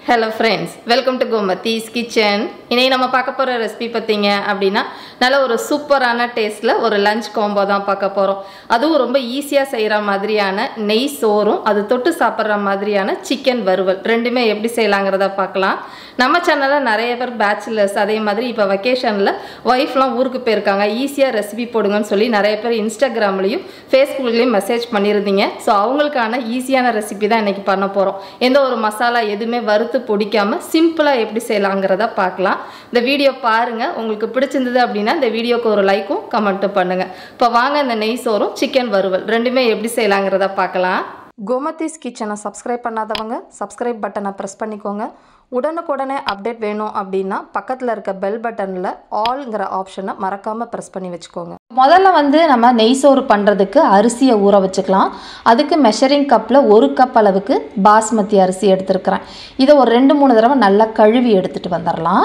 hello friends welcome to Gomathi's kitchen இன்னைக்கு நம்ம பார்க்க போகிற ரெசிபி பார்த்தீங்க அப்படின்னா நல்ல ஒரு சூப்பரான டேஸ்ட்டில் ஒரு லஞ்ச் காம்போ தான் பார்க்க போகிறோம் அதுவும் ரொம்ப ஈஸியாக செய்கிற மாதிரியான நெய் சோறும் அது தொட்டு சாப்பிட்ற மாதிரியான சிக்கன் வறுவல் ரெண்டுமே எப்படி செய்யலாங்கிறத பார்க்கலாம் நம்ம சேனலில் நிறைய பேர் பேச்சுலர்ஸ் அதே மாதிரி இப்போ வெக்கேஷனில் ஒய்ஃப்லாம் ஊருக்கு போயிருக்காங்க ஈஸியாக ரெசிபி போடுங்கன்னு சொல்லி நிறைய பேர் இன்ஸ்டாகிராம்லேயும் ஃபேஸ்புக்லேயும் மெசேஜ் பண்ணியிருந்தீங்க ஸோ அவங்களுக்கான ஈஸியான ரெசிபி தான் இன்றைக்கி பண்ண போகிறோம் எந்த ஒரு மசாலா எதுவுமே வறுத்து பொடிக்காமல் சிம்பிளாக எப்படி செய்யலாங்கிறத பார்க்கலாம் இந்த வீடியோ பாருங்கள் உங்களுக்கு பிடிச்சிருந்தது அப்படின்னா இந்த வீடியோக்கு ஒரு லைக்கும் கமெண்ட்டும் பண்ணுங்கள் இப்போ வாங்க இந்த நெய் சோறும் சிக்கன் வறுவல் ரெண்டுமே எப்படி செய்யலாங்கிறத பார்க்கலாம் கோமதீஸ் கிச்சனை சப்ஸ்கிரைப் பண்ணாதவங்க சப்ஸ்கிரைப் பட்டனை ப்ரெஸ் பண்ணிக்கோங்க உடனுக்குடனே அப்டேட் வேணும் அப்படின்னா பக்கத்தில் இருக்க பெல் பட்டனில் ஆல்ங்கிற ஆப்ஷனை மறக்காமல் ப்ரெஸ் பண்ணி வச்சுக்கோங்க முதல்ல வந்து நம்ம நெய் சோறு பண்ணுறதுக்கு அரிசியை ஊற வச்சுக்கலாம் அதுக்கு மெஷரிங் கப்பில் ஒரு கப் அளவுக்கு பாஸ்மதி அரிசி எடுத்துருக்கிறேன் இதை ஒரு ரெண்டு மூணு தடவை நல்லா கழுவி எடுத்துகிட்டு வந்துடலாம்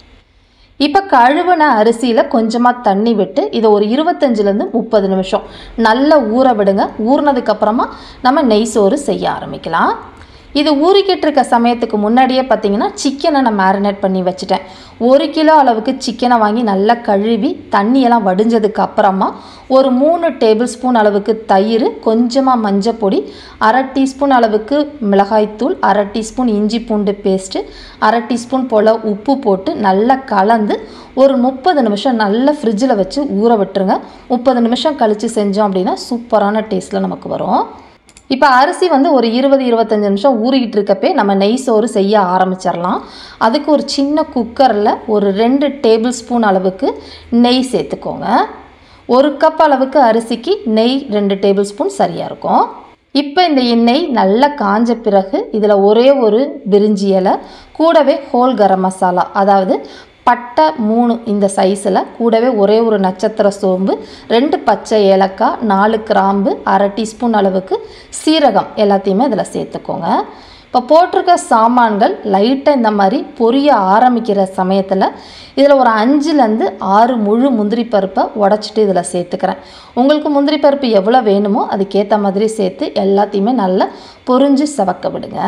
இப்போ கழுவின அரிசியில் கொஞ்சமாக தண்ணி விட்டு இதை ஒரு இருபத்தஞ்சிலேருந்து முப்பது நிமிஷம் நல்லா ஊற விடுங்க ஊறினதுக்கப்புறமா நம்ம நெய் சோறு செய்ய ஆரம்பிக்கலாம் இது ஊறிக்கிட்டு இருக்க சமயத்துக்கு முன்னாடியே பார்த்தீங்கன்னா சிக்கனை நான் மேரினேட் பண்ணி வச்சுட்டேன் ஒரு கிலோ அளவுக்கு சிக்கனை வாங்கி நல்லா கழுவி தண்ணியெல்லாம் வடிஞ்சதுக்கு அப்புறமா ஒரு மூணு டேபிள் ஸ்பூன் அளவுக்கு தயிர் கொஞ்சமாக மஞ்சள் பொடி அரை டீஸ்பூன் அளவுக்கு மிளகாய்த்தூள் அரை டீஸ்பூன் இஞ்சி பூண்டு பேஸ்ட்டு அரை டீஸ்பூன் போல் உப்பு போட்டு நல்லா கலந்து ஒரு முப்பது நிமிஷம் நல்லா ஃப்ரிட்ஜில் வச்சு ஊற விட்டுருங்க முப்பது நிமிஷம் கழித்து செஞ்சோம் அப்படின்னா சூப்பரான டேஸ்ட்டில் நமக்கு வரும் இப்போ அரிசி வந்து ஒரு இருபது இருபத்தஞ்சி நிமிஷம் ஊறிக்கிட்டு இருக்கப்பே நம்ம நெய் சோறு செய்ய ஆரம்பிச்சிடலாம் அதுக்கு ஒரு சின்ன குக்கரில் ஒரு ரெண்டு டேபிள் ஸ்பூன் அளவுக்கு நெய் சேர்த்துக்கோங்க ஒரு கப் அளவுக்கு அரிசிக்கு நெய் ரெண்டு டேபிள் ஸ்பூன் சரியாக இருக்கும் இப்போ இந்த எண்ணெய் நல்லா காஞ்ச பிறகு இதில் ஒரே ஒரு பிரிஞ்சி இலை கூடவே ஹோல் கரம் மசாலா அதாவது பட்டை மூணு இந்த சைஸில் கூடவே ஒரே ஒரு நட்சத்திர சோம்பு ரெண்டு பச்சை ஏலக்காய் நாலு கிராம்பு அரை டீஸ்பூன் அளவுக்கு சீரகம் எல்லாத்தையுமே இதில் சேர்த்துக்கோங்க இப்போ போட்டிருக்க சாமான்கள் லைட்டாக இந்த மாதிரி பொரிய ஆரம்பிக்கிற சமயத்தில் இதில் ஒரு அஞ்சுலேருந்து ஆறு முழு முந்திரி பருப்பை உடச்சிட்டு இதில் சேர்த்துக்கிறேன் உங்களுக்கு முந்திரி பருப்பு எவ்வளோ வேணுமோ அதுக்கேற்ற மாதிரி சேர்த்து எல்லாத்தையுமே நல்லா பொரிஞ்சு செவக்க விடுங்க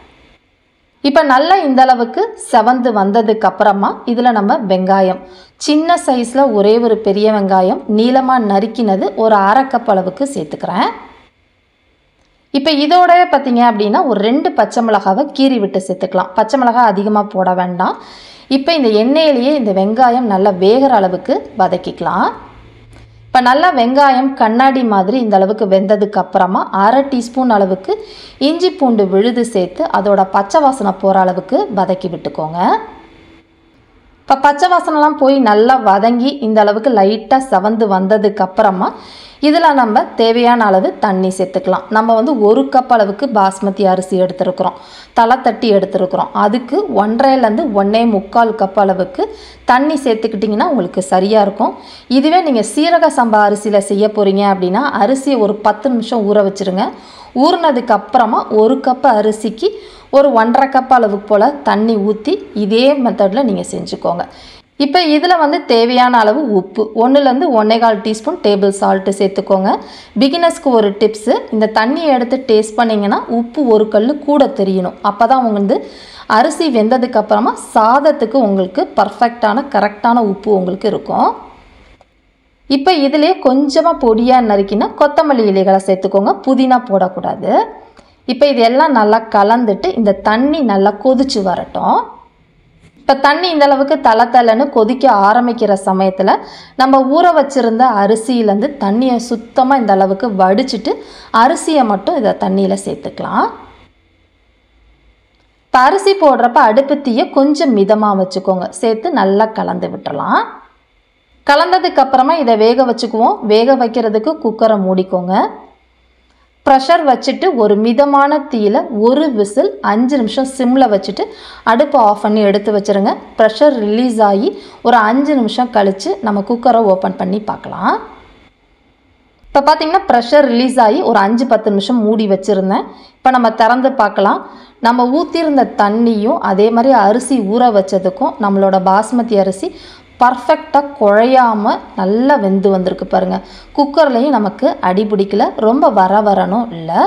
இப்போ நல்லா இந்த அளவுக்கு செவந்து வந்ததுக்கு அப்புறமா இதில் நம்ம வெங்காயம் சின்ன சைஸில் ஒரே ஒரு பெரிய வெங்காயம் நீளமாக நறுக்கினது ஒரு அரை கப் அளவுக்கு சேர்த்துக்கிறேன் இப்போ இதோட பார்த்தீங்க அப்படின்னா ஒரு ரெண்டு பச்சை மிளகாவை கீறி விட்டு சேர்த்துக்கலாம் பச்சை மிளகாய் அதிகமாக போட வேண்டாம் இப்போ இந்த எண்ணெயிலேயே இந்த வெங்காயம் நல்லா வேகிற அளவுக்கு வதக்கிக்கலாம் இப்போ நல்லா வெங்காயம் கண்ணாடி மாதிரி இந்த அளவுக்கு வெந்ததுக்கு அப்புறமா அரை டீஸ்பூன் அளவுக்கு இஞ்சி பூண்டு விழுது சேர்த்து அதோட பச்சை வாசனை போகிற அளவுக்கு வதக்கி விட்டுக்கோங்க இப்போ பச்சை வாசனைலாம் போய் நல்லா வதங்கி இந்த அளவுக்கு லைட்டாக செவந்து வந்ததுக்கு அப்புறமா இதில் நம்ம தேவையான அளவு தண்ணி சேர்த்துக்கலாம் நம்ம வந்து ஒரு கப் அளவுக்கு பாஸ்மதி அரிசி எடுத்துருக்குறோம் தலை தட்டி எடுத்துருக்குறோம் அதுக்கு ஒன்றரைலேருந்து ஒன்றே முக்கால் கப் அளவுக்கு தண்ணி சேர்த்துக்கிட்டிங்கன்னா உங்களுக்கு சரியாக இருக்கும் இதுவே நீங்கள் சீரக சம்பா அரிசியில் செய்ய போகிறீங்க அப்படின்னா அரிசியை ஒரு பத்து நிமிஷம் ஊற வச்சுருங்க ஊறினதுக்கு அப்புறமா ஒரு கப் அரிசிக்கு ஒரு ஒன்றரை கப் அளவுக்கு போல் தண்ணி ஊற்றி இதே மெத்தடில் நீங்கள் செஞ்சுக்கோங்க இப்போ இதில் வந்து தேவையான அளவு உப்பு ஒன்றுலேருந்து ஒன்றேகால் டீஸ்பூன் டேபிள் சால்ட்டு சேர்த்துக்கோங்க பிகினர்ஸ்க்கு ஒரு டிப்ஸு இந்த தண்ணியை எடுத்து டேஸ்ட் பண்ணிங்கன்னா உப்பு ஒரு கல் கூட தெரியணும் அப்போ தான் வந்து அரிசி வெந்ததுக்கப்புறமா சாதத்துக்கு உங்களுக்கு பர்ஃபெக்டான கரெக்டான உப்பு உங்களுக்கு இருக்கும் இப்போ இதிலே கொஞ்சமாக பொடியாக நறுக்கினா கொத்தமல்லி இலைகளை சேர்த்துக்கோங்க புதினா போடக்கூடாது இப்போ இதெல்லாம் நல்லா கலந்துட்டு இந்த தண்ணி நல்லா கொதிச்சு வரட்டும் இப்போ தண்ணி இந்த அளவுக்கு தலை தலைன்னு கொதிக்க ஆரம்பிக்கிற சமயத்தில் நம்ம ஊற வச்சுருந்த அரிசியிலேருந்து தண்ணியை சுத்தமாக இந்த அளவுக்கு வடிச்சிட்டு அரிசியை மட்டும் இதை தண்ணியில் சேர்த்துக்கலாம் இப்போ அரிசி போடுறப்ப அடுப்பு தீயை கொஞ்சம் மிதமாக வச்சுக்கோங்க சேர்த்து நல்லா கலந்து விட்டுறலாம் கலந்ததுக்கு அப்புறமா இதை வேக வச்சுக்குவோம் வேக வைக்கிறதுக்கு குக்கரை மூடிக்கோங்க ப்ரெஷர் வச்சுட்டு ஒரு மிதமான தீயில் ஒரு விசில் அஞ்சு நிமிஷம் சிம்மில் வச்சுட்டு அடுப்பை ஆஃப் பண்ணி எடுத்து வச்சுருங்க ப்ரெஷர் ரிலீஸ் ஆகி ஒரு அஞ்சு நிமிஷம் கழித்து நம்ம குக்கரை ஓப்பன் பண்ணி பார்க்கலாம் இப்போ பார்த்தீங்கன்னா ப்ரெஷர் ரிலீஸ் ஆகி ஒரு அஞ்சு பத்து நிமிஷம் மூடி வச்சுருந்தேன் இப்போ நம்ம திறந்து பார்க்கலாம் நம்ம ஊற்றிருந்த தண்ணியும் அதே மாதிரி அரிசி ஊற வச்சதுக்கும் நம்மளோட பாஸ்மதி அரிசி பர்ஃபெக்டாக குழையாமல் நல்லா வெந்து வந்திருக்கு பாருங்கள் குக்கர்லேயும் நமக்கு அடி பிடிக்கல ரொம்ப வர வரணும் இல்லை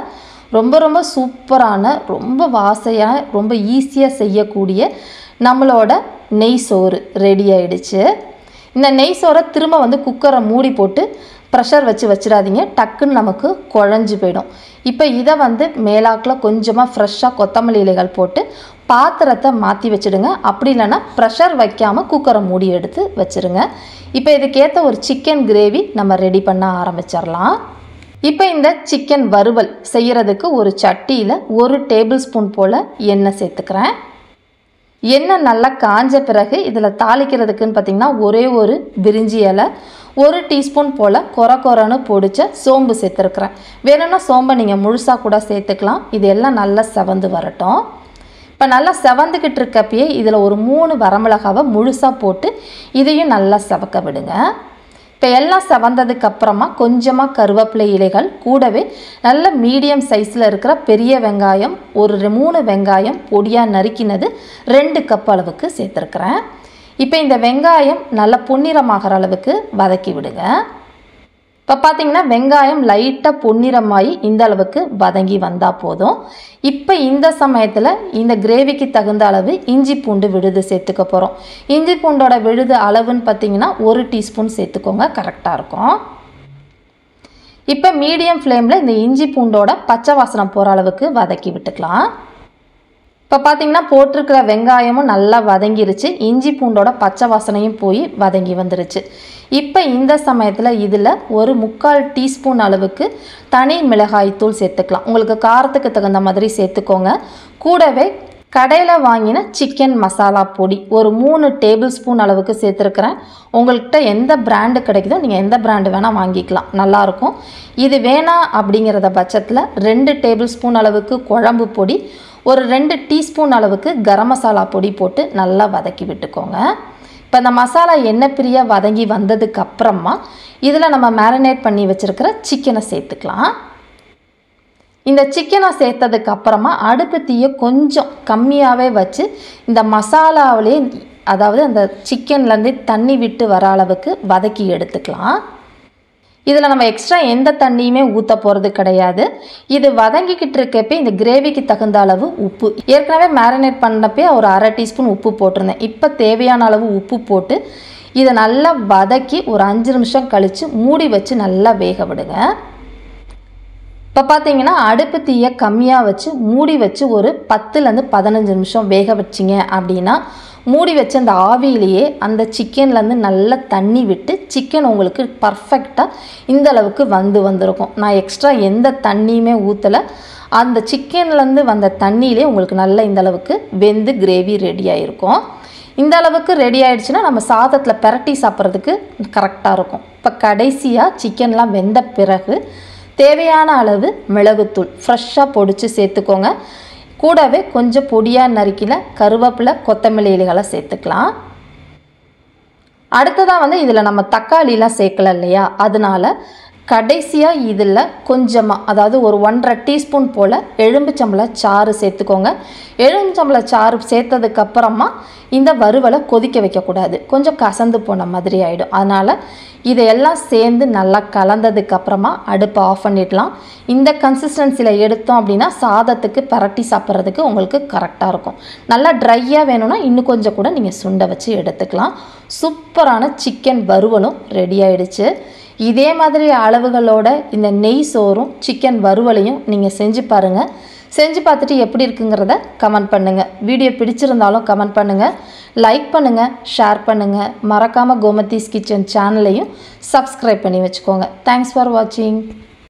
ரொம்ப ரொம்ப சூப்பரான ரொம்ப வாசையாக ரொம்ப ஈஸியாக செய்யக்கூடிய நம்மளோட நெய் சோறு ரெடி ஆயிடுச்சு இந்த நெய் சோறை திரும்ப வந்து குக்கரை மூடி போட்டு ப்ரெஷர் வச்சு வச்சிடாதீங்க டக்குன்னு நமக்கு குழஞ்சி போயிடும் இப்போ இதை வந்து மேலாக்கில் கொஞ்சமாக ஃப்ரெஷ்ஷாக கொத்தமல்லி இலைகள் போட்டு பாத்திரத்தை மாற்றி வச்சுடுங்க அப்படி இல்லைன்னா ப்ரெஷர் வைக்காமல் குக்கரை மூடி எடுத்து வச்சுருங்க இப்போ இதுக்கேற்ற ஒரு சிக்கன் கிரேவி நம்ம ரெடி பண்ண ஆரம்பிச்சிடலாம் இப்போ இந்த சிக்கன் வறுவல் செய்கிறதுக்கு ஒரு சட்டியில் ஒரு டேபிள் ஸ்பூன் போல் எண்ணெய் சேர்த்துக்கிறேன் எண்ணெய் நல்லா காஞ்ச பிறகு இதில் தாளிக்கிறதுக்குன்னு பார்த்திங்கன்னா ஒரே ஒரு பிரிஞ்சி இலை ஒரு டீஸ்பூன் போல் கொர கொரன்னு பொடிச்ச சோம்பு சேர்த்துருக்குறேன் வேணும்னா சோம்பை நீங்கள் முழுசாக கூட சேர்த்துக்கலாம் இது எல்லாம் நல்லா செவந்து வரட்டும் இப்போ நல்லா செவந்துக்கிட்டு இருக்கப்பயே இதில் ஒரு மூணு வரமிளகாவை முழுசாக போட்டு இதையும் நல்லா செவக்க விடுங்க இப்போ எல்லாம் செவந்ததுக்கு அப்புறமா கொஞ்சமாக கருவேப்பிலை இலைகள் கூடவே நல்ல மீடியம் சைஸில் இருக்கிற பெரிய வெங்காயம் ஒரு ரெ- மூணு வெங்காயம் பொடியாக நறுக்கினது ரெண்டு கப் அளவுக்கு சேர்த்துருக்குறேன் இப்போ இந்த வெங்காயம் நல்லா பொன்னிறமாகிற அளவுக்கு வதக்கி விடுங்க இப்போ பார்த்தீங்கன்னா வெங்காயம் லைட்டாக பொன்னிறமாகி இந்த அளவுக்கு வதங்கி வந்தால் போதும் இப்போ இந்த சமயத்தில் இந்த கிரேவிக்கு தகுந்த அளவு இஞ்சி பூண்டு விழுது சேர்த்துக்க போகிறோம் இஞ்சி பூண்டோட விழுது அளவுன்னு பார்த்தீங்கன்னா ஒரு டீஸ்பூன் சேர்த்துக்கோங்க கரெக்டாக இருக்கும் இப்போ மீடியம் ஃப்ளேமில் இந்த இஞ்சி பூண்டோட பச்சை வாசனம் போகிற அளவுக்கு வதக்கி விட்டுக்கலாம் இப்போ பார்த்தீங்கன்னா போட்டிருக்கிற வெங்காயமும் நல்லா வதங்கிருச்சு இஞ்சி பூண்டோட பச்சை வாசனையும் போய் வதங்கி வந்துருச்சு இப்போ இந்த சமயத்தில் இதில் ஒரு முக்கால் டீஸ்பூன் அளவுக்கு தனி மிளகாய் தூள் சேர்த்துக்கலாம் உங்களுக்கு காரத்துக்கு தகுந்த மாதிரி சேர்த்துக்கோங்க கூடவே கடையில் வாங்கின சிக்கன் மசாலா பொடி ஒரு மூணு டேபிள் ஸ்பூன் அளவுக்கு சேர்த்துருக்குறேன் உங்கள்கிட்ட எந்த பிராண்டு கிடைக்குதோ நீங்கள் எந்த பிராண்டு வேணால் வாங்கிக்கலாம் நல்லாயிருக்கும் இது வேணாம் அப்படிங்கிறத பட்சத்தில் ரெண்டு டேபிள் ஸ்பூன் அளவுக்கு குழம்பு பொடி ஒரு ரெண்டு டீஸ்பூன் அளவுக்கு கரம் மசாலா பொடி போட்டு நல்லா வதக்கி விட்டுக்கோங்க இப்போ இந்த மசாலா எண்ணெய் பிரியா வதங்கி வந்ததுக்கு அப்புறமா இதில் நம்ம மேரினேட் பண்ணி வச்சுருக்கிற சிக்கனை சேர்த்துக்கலாம் இந்த சிக்கனை சேர்த்ததுக்கு அப்புறமா அடுப்பு தீயை கொஞ்சம் கம்மியாகவே வச்சு இந்த மசாலாவிலே அதாவது அந்த சிக்கன்லேருந்து தண்ணி விட்டு வர அளவுக்கு வதக்கி எடுத்துக்கலாம் இதில் நம்ம எக்ஸ்ட்ரா எந்த தண்ணியுமே ஊற்ற போகிறது கிடையாது இது வதங்கிக்கிட்டு இருக்கப்பே இந்த கிரேவிக்கு தகுந்த அளவு உப்பு ஏற்கனவே மேரினேட் பண்ணப்பே ஒரு அரை டீஸ்பூன் உப்பு போட்டிருந்தேன் இப்போ தேவையான அளவு உப்பு போட்டு இதை நல்லா வதக்கி ஒரு அஞ்சு நிமிஷம் கழித்து மூடி வச்சு நல்லா வேக விடுங்க இப்போ பார்த்தீங்கன்னா அடுப்பு தீயை கம்மியாக வச்சு மூடி வச்சு ஒரு பத்துலேருந்து பதினஞ்சு நிமிஷம் வேக வச்சிங்க அப்படின்னா மூடி வச்ச அந்த ஆவியிலேயே அந்த சிக்கன்லேருந்து நல்லா தண்ணி விட்டு சிக்கன் உங்களுக்கு பர்ஃபெக்டாக இந்த அளவுக்கு வந்து வந்திருக்கும் நான் எக்ஸ்ட்ரா எந்த தண்ணியுமே ஊற்றலை அந்த சிக்கன்லேருந்து வந்த தண்ணியிலே உங்களுக்கு நல்லா இந்த அளவுக்கு வெந்து கிரேவி ரெடி ஆகிருக்கும் இந்த அளவுக்கு ரெடி ஆயிடுச்சுன்னா நம்ம சாதத்தில் பிரட்டி சாப்பிட்றதுக்கு கரெக்டாக இருக்கும் இப்போ கடைசியாக சிக்கன்லாம் வெந்த பிறகு தேவையான அளவு மிளகுத்தூள் ஃப்ரெஷ்ஷாக பொடிச்சு சேர்த்துக்கோங்க கூடவே கொஞ்சம் பொடியாக நறுக்கின கருவேப்பிலை கொத்தமல்லி இலைகளை சேர்த்துக்கலாம் அடுத்ததாக வந்து இதில் நம்ம தக்காளிலாம் சேர்க்கல இல்லையா அதனால கடைசியாக இதில் கொஞ்சமாக அதாவது ஒரு ஒன்றரை டீஸ்பூன் போல் எலும்புச்சம்பள சாறு சேர்த்துக்கோங்க எலும்புச்சம்பள சாறு சேர்த்ததுக்கு அப்புறமா இந்த வறுவலை கொதிக்க வைக்கக்கூடாது கொஞ்சம் கசந்து போன மாதிரி ஆகிடும் அதனால் இதையெல்லாம் சேர்ந்து நல்லா கலந்ததுக்கு அப்புறமா அடுப்பை ஆஃப் பண்ணிடலாம் இந்த கன்சிஸ்டன்சியில் எடுத்தோம் அப்படின்னா சாதத்துக்கு பரட்டி சாப்பிட்றதுக்கு உங்களுக்கு கரெக்டாக இருக்கும் நல்லா ட்ரையாக வேணும்னா இன்னும் கொஞ்சம் கூட நீங்கள் சுண்டை வச்சு எடுத்துக்கலாம் சூப்பரான சிக்கன் வறுவலும் ரெடி ஆயிடுச்சு இதே மாதிரி அளவுகளோட இந்த நெய் சோறும் சிக்கன் வறுவலையும் நீங்கள் செஞ்சு பாருங்கள் செஞ்சு பார்த்துட்டு எப்படி இருக்குங்கிறத கமெண்ட் பண்ணுங்கள் வீடியோ பிடிச்சிருந்தாலும் கமெண்ட் பண்ணுங்கள் லைக் பண்ணுங்கள் ஷேர் பண்ணுங்கள் மறக்காமல் கோமதீஸ் கிச்சன் சேனலையும் சப்ஸ்கிரைப் பண்ணி வச்சுக்கோங்க தேங்க்ஸ் ஃபார் வாட்சிங்